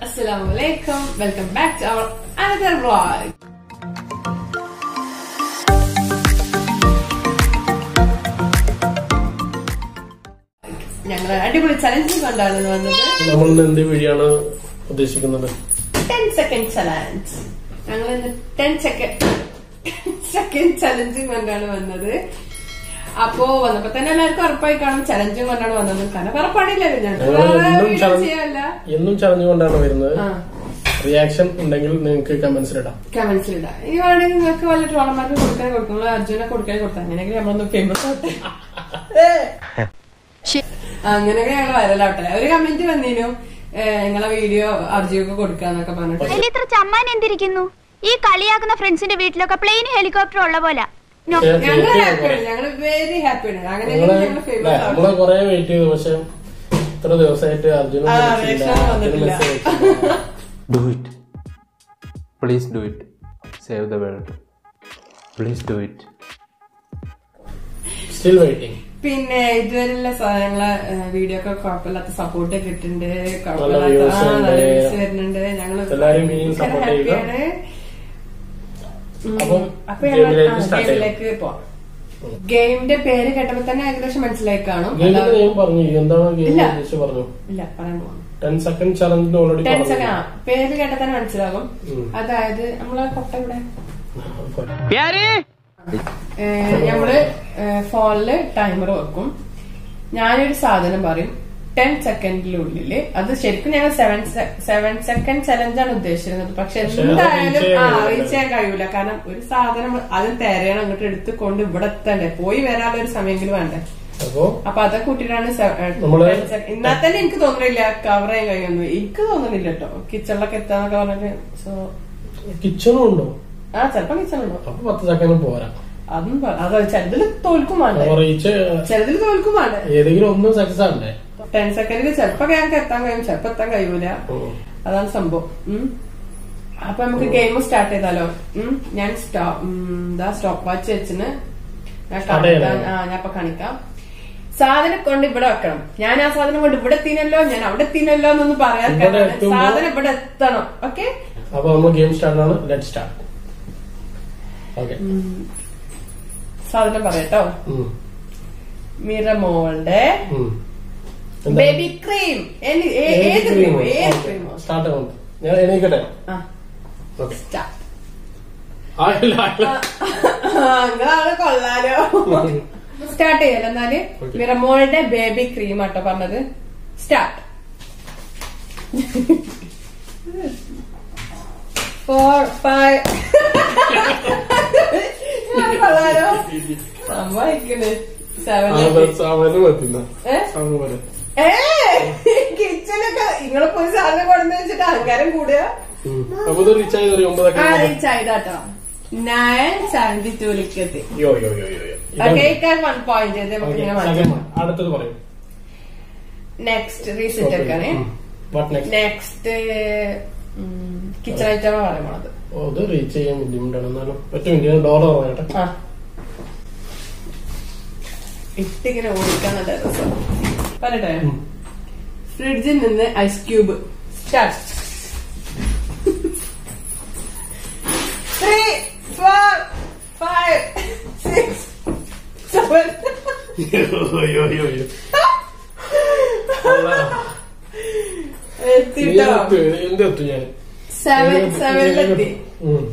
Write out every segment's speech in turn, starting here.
Assalamu alaikum. Welcome back to our another vlog. ഞങ്ങൾ അടിപൊളി challenge കൊണ്ടാണ് ഇത് വന്നത് നമ്മൾ ഇന്ന് എന്ത് വീഡിയോയാണ് ഉദ്ദേശിക്കുന്നത് ടെൻ സെക്കൻഡ് ചലഞ്ച് ഞങ്ങൾ ഇന്ന് ടെൻ സെക്കൻഡ് സെക്കൻഡ് ചലഞ്ചും കൊണ്ടാണ് വന്നത് അപ്പോ വന്നപ്പോ തന്നെ എല്ലാവർക്കും ഉറപ്പായി കാണും ചലഞ്ചും കൊണ്ടാണ് വന്നത് കാരണം ഉറപ്പാടില്ലല്ലോ ഞങ്ങൾക്ക് ഞങ്ങൾ വേറെ എന്നും video ചലഞ്ച് ചെയ്യാനല്ല എന്നും ചലഞ്ച് കൊണ്ടാണ് വരുന്നത് ആ റിയാക്ഷൻ ഉണ്ടെങ്കിൽ നിങ്ങൾക്ക് കമന്റ്സിൽ ഇടാം കമന്റ്സിൽ ഇടാം ഇനി വേണമെങ്കിൽ നിങ്ങൾക്ക് വല്ല ട്രോളന്മാർക്ക് കൊടുക്കാൻ കൊടുക്കും നിങ്ങൾ അർജുനെ കൊടുക്കാൻ കൊടുത്താൽ അങ്ങനെയൊക്കെ നമ്മളൊന്ന് ഫേമസ് ആവട്ടെ അങ്ങനെയൊക്കെ ഞങ്ങൾ വരലാവട്ടെ ഒരു കമന്റ് വന്നീനു ഏഹ്, നിങ്ങളെ വീഡിയോ അർജുനൊക്കെ കൊടുക്കാന്നൊക്കെ പറഞ്ഞിട്ട് അതിൽ ഇത്ര ചമ്മാൻ എന്തിരിക്കുന്നു ഈ കളിയാക്കുന്ന ഫ്രണ്ട്സിന്റെ വീട്ടിലൊക്കെ പ്ലെയിൻ ഹെലികോപ്റ്റർ ഉള്ള പോലെ നോ. ഞങ്ങൾ ഹാപ്പിയാണ് ഞങ്ങൾ വെരി ഹാപ്പിയാണ് അങ്ങനെയൊക്കെ ഞങ്ങള് ഞങ്ങൾ ല്ലേ, ഫേമസ് നമ്മള് ആവും കൊറേ വെയിറ്റ് ചെയ്തു പക്ഷെ ഇത്ര ദിവസമായിട്ട് അർജുന ആ, reaction വന്നിട്ടില്ല. Do it. Please do it. Save the world. Please do it. Still waiting പിന്നെ ഇതുവരെയുള്ള ഞങ്ങളെ വീഡിയോ ഒക്കെ കുഴപ്പമില്ലാത്ത സപ്പോർട്ട് കിട്ടുന്നുണ്ട് views കുഴപ്പമില്ലാത്ത ആ, നല്ല ഉണ്ട്. വ്യൂസ് വരുന്നുണ്ട് ഞങ്ങള് എല്ലാവരും ഇനിയും support ചെയ്യുക. ഹാപ്പിയാണ് അപ്പം അപ്പൊ ഞങ്ങൾ ഗെയിമിലേക്ക് സ്റ്റാർട്ട് ചെയ്യാം ഗെയിമിലേക്ക് പോവാം ഗെയിമിന്റെ പേര് കേട്ടപ്പോ തന്നെ ഏകദേശം മനസ്സിലായി കാണും ഗെയിമിന്റെ അതാ- നെയിം പറഞ്ഞു എന്താണ് ഗെയിം ഇല്ല. ഉദ്ദേശിച്ച് പറഞ്ഞു ഇല്ല പറയാൻ പോവാം ടെൻ സെക്കൻഡ് ചലഞ്ചിന് ഓൾറെഡി ടെൻ പറഞ്ഞു സെക്കൻഡ് ആ പേര് കേട്ടാൽ തന്നെ മനസ്സിലാകും ഉം. അതായത് നമ്മളെ കൊട്ട ഇവിടെ प्यारे ഏഹ് നമ്മള് ഫോണില് ടൈമർ വെക്കും ഞാനൊരു സാധനം പറയും ടെൻ സെക്കൻഡിനുള്ളില് അത് ശരിക്കും ഞങ്ങൾ സെവൻ സെവൻ സെക്കൻഡ് ചലഞ്ചാണ് ഉദ്ദേശിച്ചിരുന്നത് പക്ഷെ പക്ഷെ അത് എന്തായാലും reach ചെയ്യാൻ ആ കഴിയൂല. റീച്ച് ചെയ്യാൻ കഴിയൂല കാരണം ഒരു സാധനം ആദ്യം തിരയണം അങ്ങോട്ട് എടുത്തുകൊണ്ട് ഇവിടെ എത്തണ്ടേ പോയി വരാനുള്ള ഒരു സമയമെങ്കിലും വേണ്ടേ അപ്പോ അപ്പൊ അതൊക്കെ കൂട്ടിയിട്ടാണ് സെ- ഏഹ് നമ്മള് 10 second. എന്നാൽ തന്നെ എനിക്ക് തോന്നുന്നില്ല കവർ ചെയ്യാൻ കഴിയുന്നു എനിക്ക് തോന്നുന്നില്ല കേട്ടോ കിച്ചണിലൊക്കെ എത്താന്നൊക്കെ പറഞ്ഞിട്ട് സോ കിച്ചണും ഉണ്ടോ ആ ചെലപ്പോ കിച്ചണുണ്ടോ അപ്പൊ പത്ത് സെക്കൻഡ് പോരാ അതും പറ- അത് ചിലതിൽ തോൽക്കും വേണ്ടേ അപ്പൊ റീച്ച് ചിലതിൽ തോൽക്കും വേണ്ടേ ഏതെങ്കിലും ഒന്നും സക്സസ് ആണ്ടേ ടെൻ സെക്കൻഡിൽ ചിലപ്പോ ഞങ്ങൾക്ക് എത്താൻ കഴിയും ചിലപ്പോ എത്താൻ കഴിയൂല ഉം. അതാണ് സംഭവം ഉം. അപ്പൊ നമുക്ക് ഗെയിം സ്റ്റാർട്ട് ചെയ്താലോ ഉം. ഞാൻ എന്താ സ്റ്റോപ്പ് വാച്ച് വെച്ചിന് ഞാൻ Start കാണിക്കാം ചെയ്യണോ? ആ ഞാൻ ഇപ്പൊ കാണിക്കാം സാധനം കൊണ്ട് ഇവിടെ വെക്കണം ഞാൻ ആ സാധനം കൊണ്ട് ഇവിടെ എത്തിനല്ലോ ഞാൻ അവിടെ എത്തിനല്ലോ എന്നൊന്നും പറയാൻ ഇവിടെ കാരണം എത്തുമ്പോ- സാധനം ഇവിടെ എത്തണം ഓക്കെ അപ്പൊ നമ്മൾ ഗെയിം സ്റ്റാർട്ട് ആണ് ലെറ്റ് സ്റ്റാർട്ട് ഓക്കെ സാധനം പറയട്ടോ മിറമോളുടെ ബേബി ക്രീം ഏത് ക്രീം ഏത് ക്രീമോ സ്റ്റാർട്ട് ആവും ഞാൻ എണീക്കട്ടെ ആ ഓക്കെ സ്റ്റാർട്ട് ആയില്ല ആയില്ല നിങ്ങളാള് കൊള്ളാലോ സ്റ്റാർട്ട് ചെയ്യല്ലോ എന്നാല് Okay. മിറമോളുടെ ബേബി ക്രീം ആട്ടോ പറഞ്ഞത് സ്റ്റാർട്ട് ഫോർ ഫൈവ് കൊള്ളാലോ സമ്മതിക്കണ് സെവൻ സാമാന്യം പറ്റില്ല ഏ? സാമാന്യം പോലെ ഏ കിച്ചനൊക്കെ നിങ്ങളെ പോയി സാധനം കൊണ്ടെന്ന് വെച്ചിട്ട് അഹങ്കാരം കൂടുക ഉം. അപ്പൊ ഇത് റീച്ച് ആയത് ഒരു ഒമ്പതൊക്കെ ആ റീച്ച് ആയതാട്ടോ നയൻ സെവന്റി ടൂലേക്ക് എത്തി യോ യോ യോ യോ യോ ഓക്കെ വൺ പോയിന്റ് ഇത് നമുക്ക് Okay, ഇങ്ങനെ second മാറ്റാം one. അടുത്തത് പറയൂ നെക്സ്റ്റ് റീസെറ്റ് എടുക്കാനേ what next next kitchen item പറയാൻ പോണത് ഓ ഇത് റീച്ച് ചെയ്യാൻ ബുദ്ധിമുട്ടാണ് എന്നാലും ഒറ്റ മിനിറ്റ് ഡോളർ പറയട്ടെ ആ ഇട്ടിങ്ങനെ ഓടിക്കാൻ നല്ല രസം പറയട്ടെ ഉം. ഫ്രിഡ്ജിൽ നിന്ന് ice cube start three four five six seven യോ യോ യോ എത്തിട്ടോ എന്തെത്തു ഞാൻ സെവൻ സെവനിലെത്തി ഉം.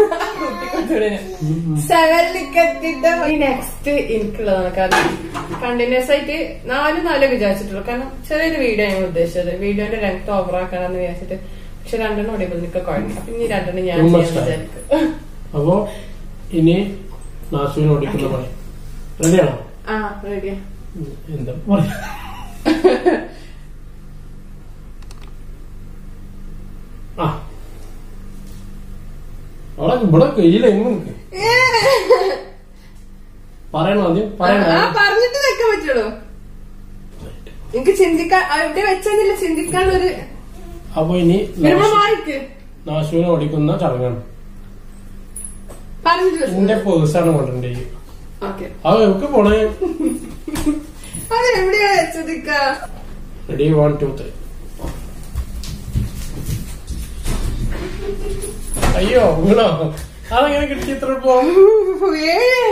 സെവനിലേക്ക് എത്തിയിട്ട് നെക്സ്റ്റ് എനിക്കുള്ളതാണ് കാരണം കണ്ടിന്യൂസ് ആയിട്ട് നാല് നാല് വിചാരിച്ചിട്ടുള്ളൂ കാരണം ചെറിയൊരു വീഡിയോ ഞാൻ ഉദ്ദേശിച്ചത് വീഡിയോന്റെ ലെങ്ത് ഓവർ ആക്കാനെന്ന് വിചാരിച്ചിട്ട് പക്ഷെ രണ്ടെണ്ണം ഓടിയപ്പോൾ നിനക്ക് കുഴങ്ങി അപ്പൊ ഇനി രണ്ടെണ്ണം ഞാൻ Too much ചെയ്യാൻ time. വിചാരിക്കും അപ്പോ ഇനി നാസുവിന് ഓടിക്കുന്ന പണി റെഡിയാണോ ആ റെഡിയാ എന്താ പറയാ? ആ അവിടെ ഇവിടെ കയ്യിൽ എങ്ങ് നിൽക്ക് പറയണോ ആദ്യം പറയണോ ആ പറഞ്ഞിട്ട് നിൽക്കാൻ പറ്റുള്ളൂ എനിക്ക് ചിന്തിക്കാൻ എവിടെ വെച്ചതില്ല ചിന്തിക്കാനുള്ളൊരു അപ്പൊ ഇനി നമ്മൾ മാറിക്ക് നാശുവിനെ ഓടിക്കുന്ന ചടങ്ങാണ് പറഞ്ഞിട്ട് എന്റെ പൊതുസാണ് കൊണ്ടുണ്ടേ ഓക്കെ ആ എവിടെ പോണേ അത് എവിടെയാ വെച്ചതിക്ക റെഡി വൺ ടു ത്രീ അയ്യോ വീണോ അതെങ്ങനെ കിട്ടി ഇത്ര എളുപ്പം ഏഴ്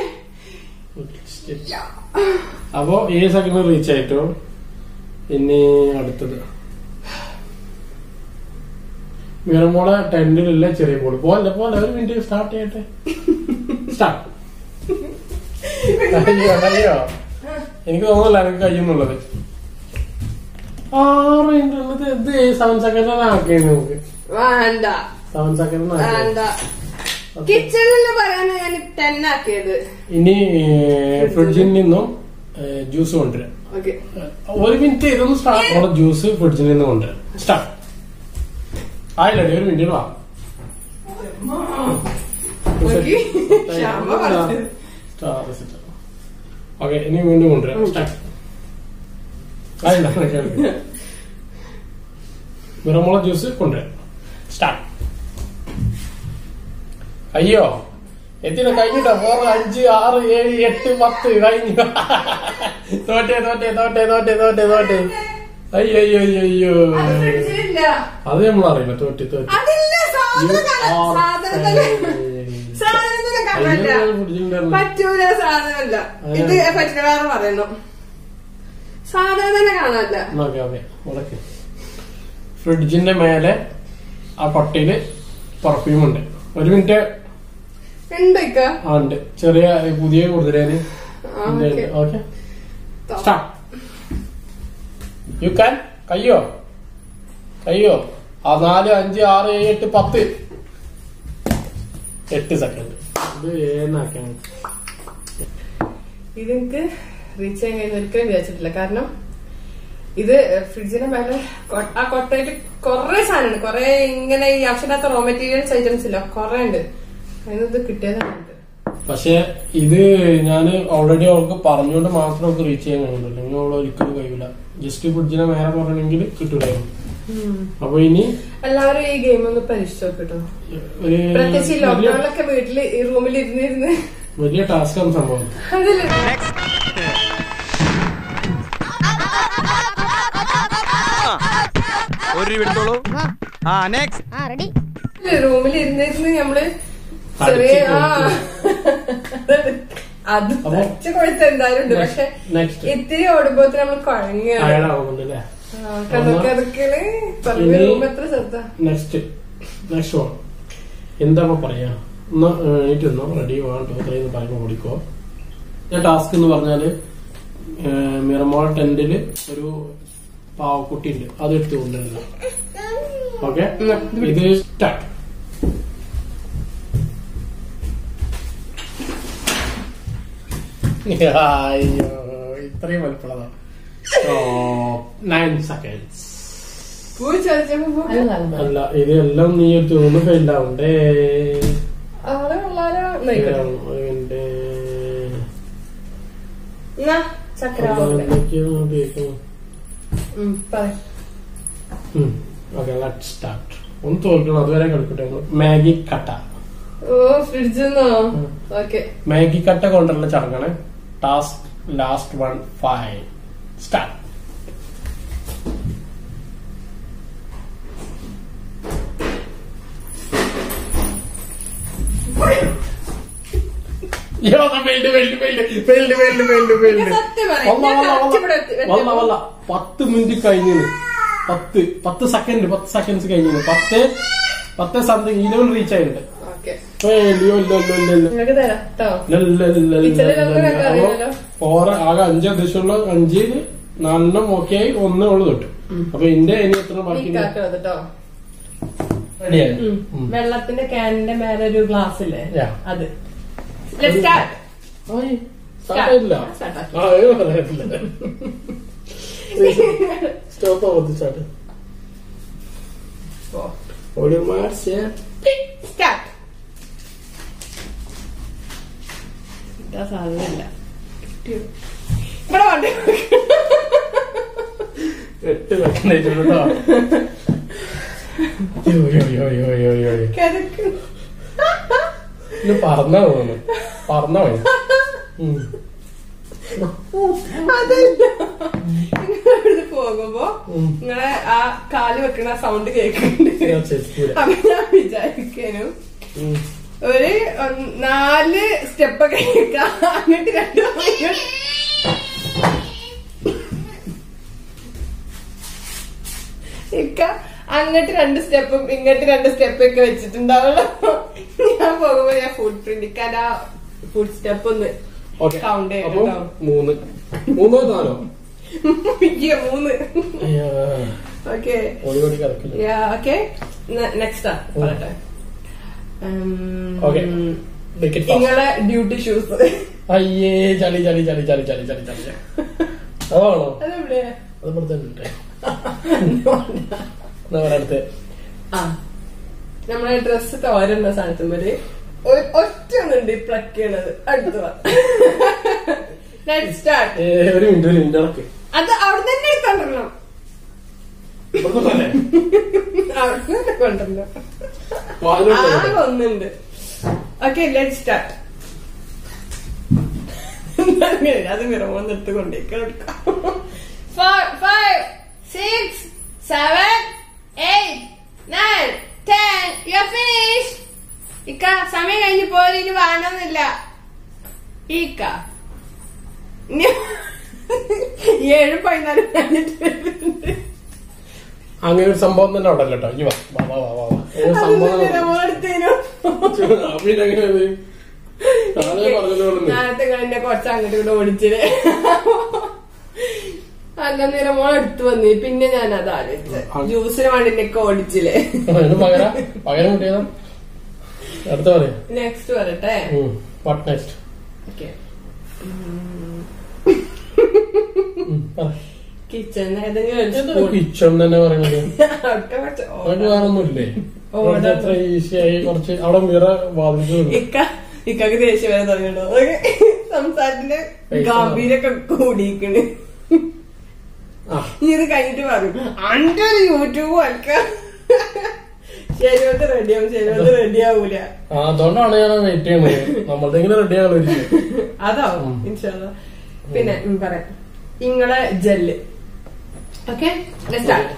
അപ്പോ ഏഴ് സെക്കൻഡ് റീച്ച് ആയിട്ടോ ഇനി അടുത്തത് വീരമോളെ ടെന്റിലുള്ള ചെറിയ ബോൾ പോലെ പോലെ ഒരു മിനിറ്റ് സ്റ്റാർട്ട് ചെയ്യട്ടെ സ്റ്റാർട്ട് അയ്യോ അയ്യോ എനിക്ക് തോന്നുന്നില്ല എനിക്ക് കഴിയുന്നുള്ളത് ആറ് മിനിറ്റ് ഉള്ളത് ഇത് സെവൻ സെക്കൻഡ് ആക്കിയത് നമുക്ക് വേണ്ട സെവൻ സെക്കൻഡ് വേണ്ട കിച്ചണിൽ പറയാനാ ഞാൻ ടെൻ ആക്കിയത് ഇനി ഫ്രിഡ്ജിൽ നിന്നും ജ്യൂസ് കൊണ്ടുവരാം ഓക്കെ ഒരു മിനിറ്റ് ഇതൊന്ന് സ്റ്റാർട്ട് നമ്മുടെ ജ്യൂസ് ഫ്രിഡ്ജിൽ നിന്ന് കൊണ്ടുവരാം സ്റ്റാർട്ട് ആയില്ലേ ഒരു മിനിറ്റ് വാ ഓക്കെ ഇനി വീണ്ടും കൊണ്ടുവരാം സ്റ്റാർട്ട് ആയില്ല മിറമുള ജ്യൂസ് കൊണ്ടുവരാം സ്റ്റാർട്ട് അയ്യോ എത്തിന കഴിഞ്ഞിട്ടോ ഫോർ അഞ്ച് ആറ് ഏഴ് എട്ട് പത്ത് കഴിഞ്ഞു തോറ്റെ തോറ്റെ തോറ്റെ തോറ്റെ തോറ്റെ തോറ്റെ അയ്യോ അയ്യോ അയ്യോ അയ്യോ ഫ്രിഡ്ജിലില്ല അത് നമ്മളറിയില്ല തോറ്റി തോറ്റി അതില്ല സാധനം കാണാൻ- സാധനം തന്നെ സാധനം തന്നെ കാണാനില്ല ഫ്രിഡ്ജിലുണ്ടായിരുന്നു പറ്റൂല സാധനമല്ല ഇത് പറ്റില്ല വേറെ പറയുന്നു സാധനം തന്നെ കാണാനില്ല ഓക്കെ ഓക്കെ ഉടക്ക് ഫ്രിഡ്ജിന്റെ മേലെ ആ കൊട്ടയില് പെർഫ്യൂം ഉണ്ട് ഒരു മിനിറ്റ് ഉണ്ട് ഇക്ക ആ ഉണ്ട് ചെറിയ പുതിയ കുതിരേന് ആ, okay. Okay start you can കയ്യോ കയ്യോ ആ നാല് അഞ്ച് ആറ് ഏഴ് എട്ട് പത്ത് എട്ട് സെക്കൻഡ് ഇത് ഏന്നാക്കാൻ ഇതെനിക്ക് റീച്ച് ചെയ്യാൻ കഴിയുന്ന ഒരിക്കലും വിചാരിച്ചിട്ടില്ല കാരണം ഇത് ഫ്രിഡ്ജിന്റെ മേലെ കൊ- ആ കൊട്ടയില് കൊറേ സാധനമുണ്ട് കൊറേ ഇങ്ങനെ ഈ ആവശ്യമില്ലാത്ത റോ മെറ്റീരിയൽസ് ഐറ്റംസ് ഇല്ല കൊറേ ഉണ്ട് അതിന് ഇത് കിട്ടിയതാണ് പക്ഷെ ഇത് ഞാൻ ഓൾറെഡി അവൾക്ക് പറഞ്ഞുകൊണ്ട് മാത്രം അവൾക്ക് റീച്ച് ചെയ്യാൻ കഴിയുള്ളൂ അല്ലെങ്കിൽ അവൾ ഒരിക്കലും കഴിയില്ല ജസ്റ്റ് ഫ്രിഡ്ജിനെ മേലെ പറയണമെങ്കിൽ കിട്ടൂലായിരുന്നു അപ്പൊ ഇനി എല്ലാവരും ഈ ഗെയിം ഒന്ന് പരീക്ഷിച്ചു നോക്കിട്ടോ ഒരു പ്രത്യേകിച്ച് ഈ വലിയ- ലോക്ക്ഡൌണിലൊക്കെ വീട്ടില് ഈ റൂമിൽ ഇരുന്നിരുന്ന് വലിയ ടാസ്ക് ആണ് സംഭവം അതില് ഒരു രൂപ എടുത്തോളൂ ആ നെക്സ്റ്റ് റൂമിൽ ഇരുന്നിരുന്ന് നമ്മള് ചെറിയ ആ അത് അപ്പൊ കുറച്ച് കൊഴുത്ത് എന്തായാലും ഉണ്ട് പക്ഷെ നെക്സ്റ്റ് ഇത്തിരി ഓടുമ്പോ നമ്മൾ കുഴങ്ങുകയാണ് ടയർഡാവുന്നുണ്ട് അല്ലേ കഥക്കെ അതൊക്കെയാണ് പറഞ്ഞ ഇനി- റൂം എത്ര ശ്രദ്ധ നെക്സ്റ്റ് നെക്സ്റ്റ് വൺ എന്താ ഇപ്പൊ പറയാ ഒന്ന് എണീറ്റ് നിന്നോ റെഡി വൺ ടു ത്രീ എന്ന് പറയുമ്പോൾ ഓടിക്കോ ഞാൻ ടാസ്ക് എന്ന് പറഞ്ഞാല് മിറമോൾ ടെന്റില് ഒരു പാവക്കുട്ടി ഉണ്ട് അത് എടുത്ത് കൊണ്ടുവരുന്നത് ഓക്കെ ഇത് സ്റ്റാർട്ട് അയ്യോ ഇത്രയും വലുപ്പമുള്ളതാ നയൻ സെക്കൻഡ്സ് പൂ ചതച്ചപ്പോ അല്ല ഇതെല്ലാം നീ എടുത്ത് ഒന്ന് ഫെയിൽ ആവണ്ടേ ആളെ കൊള്ളാലോ എന്നായിക്കോട്ടെ. എന്റെ എന്നാ ചക്ര ആവട്ടെ. ഉം, പറ. ഓക്കെ ലെറ്റ് സ്റ്റാർട്ട് ഒന്ന് തോൽക്കണം അതുവരെ കളിക്കട്ടെ മാഗി കട്ട ഓ ഫ്രിഡ്ജിന്നോ ഓക്കെ മാഗി കട്ട കൊണ്ടുള്ള ചടങ്ങാണ് task last one five start സത്യം പറയാം. ഞാൻ correct ഇവിടെ എത്തി- എത്തിയപ്പോ- പത്ത് മിനിറ്റ് കഴിഞ്ഞു പത്ത് പത്ത് സെക്കൻഡ് പത്ത് സെക്കൻഡ്സ് കഴിഞ്ഞു പത്ത് പത്ത് സംതിങ് ഇലവൻ റീച്ച് ആയിട്ടുണ്ട് ഓക്കെ ഏയ് ഇല്ലയോ, ഇല്ല, ഇല്ല, ഇല്ല, ഇല്ല. നിങ്ങൾക്ക് തരാം കേട്ടോ ഇല്ല, ഇല്ല, ഇല്ല, ഇല്ല, ഇച്ചിരി ഇല്ല, നമുക്ക് ഇല്ല. രണ്ടും അപ്പൊ അറിയാലോ. ഫോറ് ആകെ അഞ്ച് ഉദ്ദേശമുള്ള അഞ്ചില് നാലെണ്ണം ഓക്കെ ആയി ഒന്ന് അവള് തൊട്ടു അപ്പൊ എന്റെ ഇനി എത്ര ബാക്കി നീക്കാക്കണം കേട്ടോ റെഡിയായി വെള്ളത്തിന്റെ ക്യാനിന്റെ മേലെ ഒരു ഗ്ലാസ് ഇല്ലേ Yeah. അത് Let's start. സ്റ്റാർട്ടില്ല Start ആക്കി. ആ അയ്യോ, അറിയത്തില്ല സ്റ്റോപ്പ് ആവത്ത് സ്റ്റാർട്ട് ഓ. ഒരു മാർച്ച് Start. കിട്ടാൻ സാധ്യതയില്ല കിട്ടിയോ? ഇവിടെ വണ്ടി എട്ട് സെക്കൻഡ് ആയിട്ടുണ്ട് കേട്ടോ അയ്യോ, അയ്യോ, അയ്യോ, അയ്യോ, അയ്യോ, അയ്യോ. കിടക്ക്. ഇത് പറന്നാ തോന്നുന്നു പറന്നാ മതി ഉം. അതല്ല നിങ്ങളിവിടുന്ന് പോകുമ്പോ ഉം. നിങ്ങളെ ആ കാല് വെക്കണ സൗണ്ട് കേൾക്കുന്നുണ്ട് ഞാൻ ചെരുപ്പൂല. അപ്പൊ ഞാൻ വിചാരിക്കാനും ഉം. ഒരു ഒന്ന് നാല് സ്റ്റെപ്പ് ഒക്കെ എടുക്കാം. അങ്ങോട്ട് രണ്ട് ഇങ്ങോട്ട് ഇക്ക അങ്ങോട്ട് രണ്ട് സ്റ്റെപ്പും ഇങ്ങോട്ട് രണ്ട് സ്റ്റെപ്പ് ഒക്കെ വെച്ചിട്ടുണ്ടാവുള്ളൂ ഞാൻ പോകുമ്പോ ഞാൻ ഫുഡ് പ്രിന്റ് ഇക്കാൻ ആ ഫുഡ് സ്റ്റെപ്പ് ഒന്ന് ഓക്കെ കൗണ്ട് അപ്പൊ ചെയ്തിട്ടോ മൂന്ന് മൂന്നോ നാലോ ഈ മൂന്ന് ഓക്കെ ഒരു കോടി കറക്കില്ല ഓക്കെ നെക്സ്റ്റ് പറയട്ടെ ഉം, ഓക്കെ ടിക്കറ്റ് നിങ്ങളെ ഡ്യൂട്ടി ഷൂസ് അയ്യേ ചളി ചളി ചളി ചളി ചളി ചളി ചളി അതാണോ അതെവിടെ അത് ഇവിടെ തന്നെ ഉണ്ട് എന്നാ പറയാ അടുത്ത് ആ നമ്മളെ ഡ്രസ് തോരുന്ന സ്ഥലത്തുമ്പര് ഒറ്റ ഒന്നുണ്ട് ഈ പ്ലക്ക് ചെയ്യണത് അടുത്ത് സ്റ്റാർട്ട് ഏ, ഒരു മിനിറ്റ് ഒരു മിനിറ്റ് ഇടക്ക് അത് അവിടെ തന്നെ കൊണ്ടുവരണം ഇവിടുന്ന് പോലെ അവിടെ തന്നെ കൊണ്ടുവരണം വാതിലോട്ട് ആകെ ഒന്നുണ്ട് ഓക്കെ ലെറ്റ് സ്റ്റാർട്ട് അത് വിറമോന്ന് എടുത്ത് കൊണ്ടേക്കാം four five six seven eight nine ten you finish ഇക്ക സമയം കഴിഞ്ഞ് പോലും ഇനി വേണമെന്നില്ല ഈക്ക ഇനി ഏഴ് പതിനാല് കഴിഞ്ഞിട്ട് വരുന്നുണ്ട് അങ്ങനെ ഒരു സംഭവം തന്നെ അവിടെ കേട്ടോ ഇനി വാ വാ വാ വാ വാ വാ. ഒരു അത് സംഭവം തന്നെ വിറമോടുത്തേനു അവിടെ എങ്ങനെയത് നാളെ പറഞ്ഞല്ലോ നേരത്തെ എന്നെ കുറച്ച് അങ്ങോട്ട് ഇവിടെ ഓടിച്ചില്ലേ അല്ല നിറമോൾ അടുത്ത് വന്നി പിന്നെ ഞാൻ അത് ആലോചിച്ചത് ജ്യൂസിന് വേണ്ടി എന്നെ ഓടിച്ചില്ലേ അതിന് പകരം പകരം കിട്ടിയതാ അടുത്ത പറയാം നെക്സ്റ്റ് വരട്ടെ വാട്ട് നെക്സ്റ്റ് ഓക്കെ കിച്ചൺ ഏതെങ്കിലും ഒരു സ്പൂൺ കിച്ചൺ തന്നെ പറയണത് ഒക്കെ വെച്ച് അവിടെ വേറെ ഒന്നുമില്ലേ ഓ, കുറച്ച് അത്ര ഈസി ആയി കുറച്ച് അവിടെ മിറ വാദിച്ചു ഇക്ക ഇക്കക്ക് ദേഷ്യം വരെ തുടങ്ങിട്ടോ സംസാരത്തിന്റെ പൈസ ഗാംഭീരൊക്കെ കൂടിയിക്കണ് ആ നീ ഇത് കഴിഞ്ഞിട്ട് പറയും അന്റെ ഒരു യൂട്യൂബ് വൽക്ക ശരിയോട്ട് റെഡിയാവും ശരിയോട്ട് റെഡി ആവൂല ആ, അതുകൊണ്ടാണ് ഞാൻ വെയിറ്റ് ചെയ്യുന്നത് നമ്മളുടെ ഇങ്ങനെ റെഡി ആകാൻ ഒരിക്കലും അതാവും ഇൻഷാല്ല പിന്നെ ഉം, പറയാം ഇങ്ങളെ ജെല്ല് ഓക്കെ സ്റ്റാർട്ട്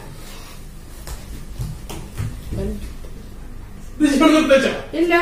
ഇല്ല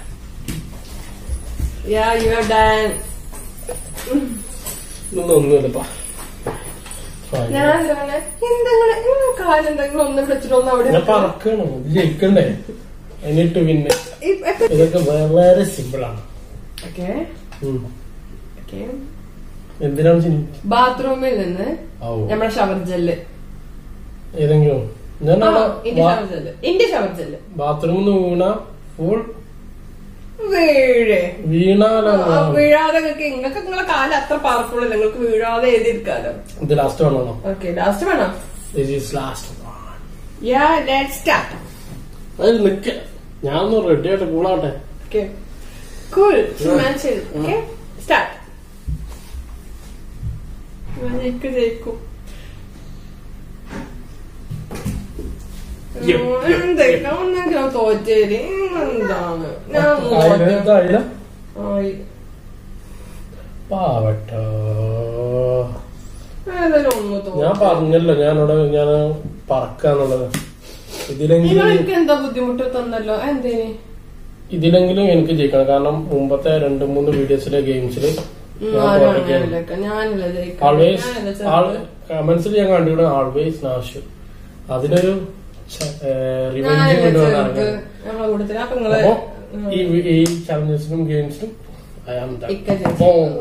യാ യു ഹവ് ഡൺ ഒന്നുമില്ലപ്പാ ഞാൻ എന്താണ് എന്തെങ്കിലും കാലെന്തെങ്കിലും ഒന്ന് വിളിച്ചിട്ട് ഒന്ന് അവിടെ ഞാൻ പറക്കണം ജയിക്കണ്ടേ എന്നിട്ട് പിന്നെ ഇ- എപ്പ- ഇതൊക്കെ വളരെ സിമ്പിൾ ആണ് ഓക്കെ ഉം. ഓക്കെ എന്തിനാണ് ചിനി ബാത്റൂമിൽ നിന്ന് ഔ. നമ്മുടെ ഷവർ ജെല്ല് ഏതെങ്കിലും ഞാൻ ആ, ഇന്റെ ഷവർ ജെല്ല് ഇന്റെ ഷവർ ജെല്ല് ബാത്റൂമിൽ നിന്ന് വീണ ഫുൾ വീഴേ വീണാലോ ആ, വീഴാതെ നിങ്ങൾക്ക് നിങ്ങൾക്ക് നിങ്ങളെ കാലം അത്ര പവർഫുൾ അല്ല നിങ്ങൾക്ക് വീഴാതെ എഴുതിയെടുക്കാലോ ഇത് ലാസ്റ്റ് വേണോ ഓക്കെ ലാസ്റ്റ് വേണോ this is last yeah let start അതിൽ നിക്ക ഞാൻ ഒന്ന് റെഡി ആയിട്ട് കൂളാട്ടെ okay cool mention okay start ജയിക്കും ജയിക്കും Yep, yep, എന്തൊക്കെ ഒന്നെങ്കിലും തോറ്റേരി എന്താണ് ഞാൻ തോറ്റ- ഇതായില്ല ആയി. പാവട്ടോ ഏതായാലും ഒന്ന് തോറ്റു. ഞാൻ പറഞ്ഞല്ലോ ഞാനിവിടെ ഞാൻ പറക്കാന്നുള്ളത് നിങ്ങൾ ഇതിലെങ്കിലും എനിക്ക് എന്താ ബുദ്ധിമുട്ട് തന്നല്ലോ എന്തേനി ഇതിലെങ്കിലും എനിക്ക് ജയിക്കണം കാരണം മുമ്പത്തെ രണ്ട് മൂന്ന് വീഡിയോസിലെ ഗെയിംസിൽ ഞാൻ തോറ്റൊക്കെയാണ് ഞാനില്ല ജയിക്കാം ആൾവേസ് ഞാനില്ല ആള് ചെറുപ്പം. കമന്റ്സിൽ ഞാൻ കണ്ടുവിടും ആൾവേസ് നാശു അതിനൊരു റിവെഞ്ച് ഞാനില്ല കൊണ്ടുവന്ന് ചെറുത് ഇറങ്ങണം ഞങ്ങളെ കൂട്ടത്തിൽ അപ്പൊ നിങ്ങള് അപ്പൊ ഈ ഈ ചലഞ്ചസിനും ഗെയിംസിനും ഐ ആം ഇക്ക ജയിച്ചു.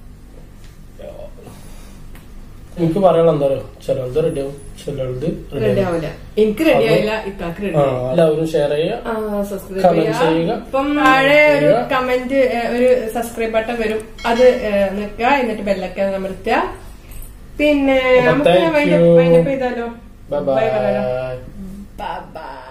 എനിക്ക് പറയാനുള്ള എന്താ പറയുക ചിലത് റെഡിയാവും ചിലത് റെഡി റെഡിയാവും ആവില്ല എനിക്ക് റെഡി ആയില്ല ഇക്കാക്ക് റെഡി ആ ആയി എല്ലാവരും ഷെയർ ചെയ്യുക ആ, സബ്സ്ക്രൈബ് Comment ചെയ്യുക. ചെയ്യുക. ഇപ്പം താഴെ ഒരു ചെയ്യുക. കമന്റ് ഒരു സബ്സ്ക്രൈബ് ബട്ടൺ വരും അത് നിൽക്കുക എന്നിട്ട് ബെല്ലൊക്കെ അമർത്തുക പിന്നെ അപ്പൊ നമുക്ക് thank you. വൈൻഡപ്പ് ചെയ്താലോ ബൈ Bye ബൈ പറയാലോ. Bye bye.